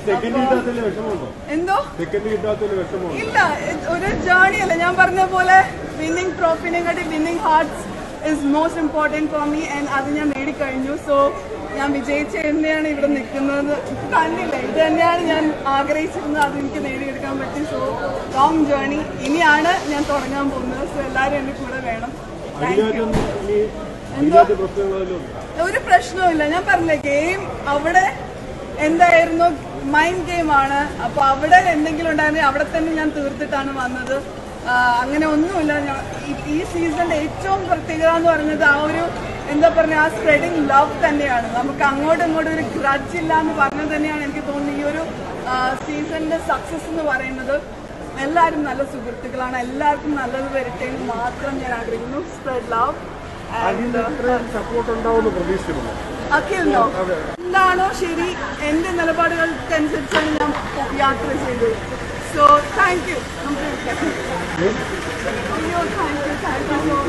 Second കിട്ടാത്തതിൽ വിഷമമുണ്ടോ എന്തോ second കിട്ടാത്തതിൽ വിഷമമുണ്ടോ ഇല്ല ഇത് ഒരു ജേണി അല്ല ഞാൻ പറഞ്ഞ പോലെ വിന്നിംഗ് ട്രോഫിനെക്കാട്ടി winning hearts is most important for me and അത് ഞാൻ നേടിക്കഴിഞ്ഞു സോ ഞാൻ വിജയിച്ച് തന്നെയാണ് ഇവിടെ നിൽക്കുന്നത് കണ്ടില്ല ഇത് തന്നെയാണ് ഞാൻ ആഗ്രഹിച്ചിരുന്നത് അത് എനിക്ക് നേടിയെടുക്കാൻ പറ്റി സോ ലോങ് ജേണി ഇനിയാണ് ഞാൻ തുടങ്ങാൻ പോകുന്നത് സോ എല്ലാവരും എൻ്റെ കൂടെ വേണം താങ്ക് യു അടിയാറ്റൊന്നും ഇനി എന്തോ അടിയാറ്റ പ്രശ്നങ്ങളല്ലോ ഒരു പ്രശ്നവുമില്ല ഞാൻ പറഞ്ഞില്ലേ ഗെയിം അവിടെ എന്തായിരുന്നു മൈൻഡ് ഗെയിം ആണ് അപ്പൊ അവിടെ എന്തെങ്കിലും ഉണ്ടായിരുന്നെങ്കിൽ അവിടെ തന്നെ ഞാൻ തീർത്തിട്ടാണ് വന്നത് ആ, അങ്ങനെ ഒന്നുമില്ല ഞാൻ ഈ- ഈ സീസണിന്റെ ഏറ്റവും പ്രത്യേകത എന്ന് പറയുന്നത് ആ ഒരു എന്താ പറയുക ആ സ്പ്രെഡിങ് ലവ് തന്നെയാണ് നമുക്ക് അങ്ങോട്ടും ഇങ്ങോട്ടും ഒരു ഗ്രഡ്ജ് ഇല്ല എന്ന് പറഞ്ഞത് തന്നെയാണ് എനിക്ക് തോന്നുന്നത് ഈ ഒരു സീസണിന്റെ സക്സസ് എന്ന് പറയുന്നത് എല്ലാവരും നല്ല സുഹൃത്തുക്കളാണ് എല്ലാവർക്കും നല്ലത് വരട്ടെ എന്ന് മാത്രം ഞാൻ ആഗ്രഹിക്കുന്നു സ്പ്രെഡ് ലവ് അതിന്റെ അത്രയും സപ്പോർട്ട് ഉണ്ടാവുമെന്ന് പ്രതീക്ഷിക്കുന്നു അഖിലിനോ എന്താണോ ശരി എന്റെ നിലപാടുകൾക്കനുസരിച്ചാണ് ഞാൻ യാത്ര ചെയ്തത് സോ താങ്ക് യു നമുക്ക് അയ്യോ thank you thank you so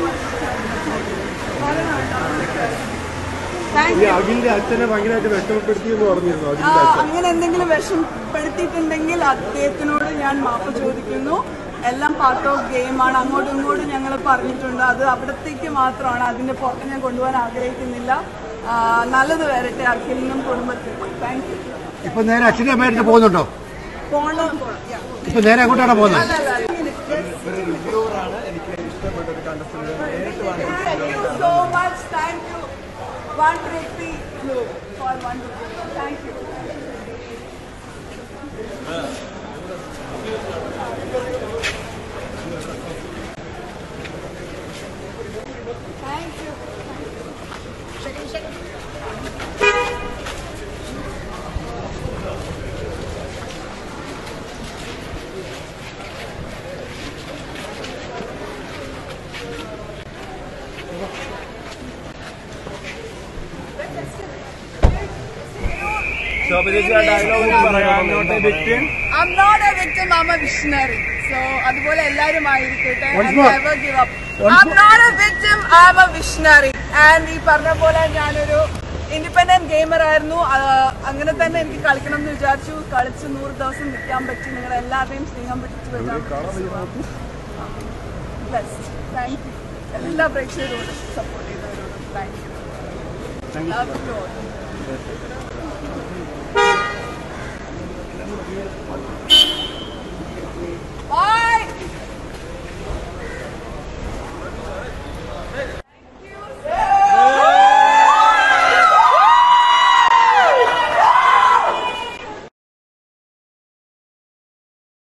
much thank ഈ യു അഖിലിന്റെ അച്ഛനെ ഭയങ്കരമായിട്ട് വിഷമപ്പെടുത്തി എന്ന് പറഞ്ഞിരുന്നു ആ, അഖിലിന്റെ അച്ഛൻ അങ്ങനെ എന്തെങ്കിലും വിഷമപ്പെടുത്തിയിട്ടുണ്ടെങ്കിൽ അദ്ദേഹത്തിനോട് ഞാൻ മാപ്പ് ചോദിക്കുന്നു എല്ലാം പാർട്ട് ഓഫ് ഗെയിമാണ് അങ്ങോട്ടും ഇങ്ങോട്ടും ഞങ്ങൾ പറഞ്ഞിട്ടുണ്ട് അത് അവിടത്തേക്ക് മാത്രമാണ് അതിന്റെ പുറത്ത് ഞാൻ കൊണ്ടുപോകാൻ ആഗ്രഹിക്കുന്നില്ല ആ, നല്ലത് വരട്ടെ അഖിലിനും കുടുംബത്തിനും താങ്ക് യു ഇപ്പൊ നേരെ അച്ഛൻ്റെ അമ്മയായിട്ട് പോകുന്നുണ്ടോ പോണം പോണം Yeah. ഇപ്പൊ നേരെ അങ്ങോട്ടാണ് പോകുന്നത് അല്ല, അല്ല, അല്ല. Thank you so much. Thank you. 150 blue for 150. Thank you. Thank you. I'm not a victim, I'm a visionary. So, അതുപോലെ എല്ലാവരും ആയിരിക്കട്ടെ Once and more. never give up. I'm not a victim, I'm a visionary. And ഈ പറഞ്ഞ പോലെ ഞാനൊരു independent gamer ആയിരുന്നു ആ, അങ്ങനെ തന്നെ എനിക്ക് കളിക്കണം എന്ന് വിചാരിച്ചു കളിച്ച് നൂറ് ദിവസം നിൽക്കാൻ പറ്റി നിങ്ങൾ എല്ലാവരുടെയും സ്നേഹം പിടിച്ചു വെച്ചാൽ താങ്ക് യു എല്ലാ പ്രേക്ഷകരോടും സപ്പോർട്ട് ചെയ്തവരോടും താങ്ക് യു ലവ് യു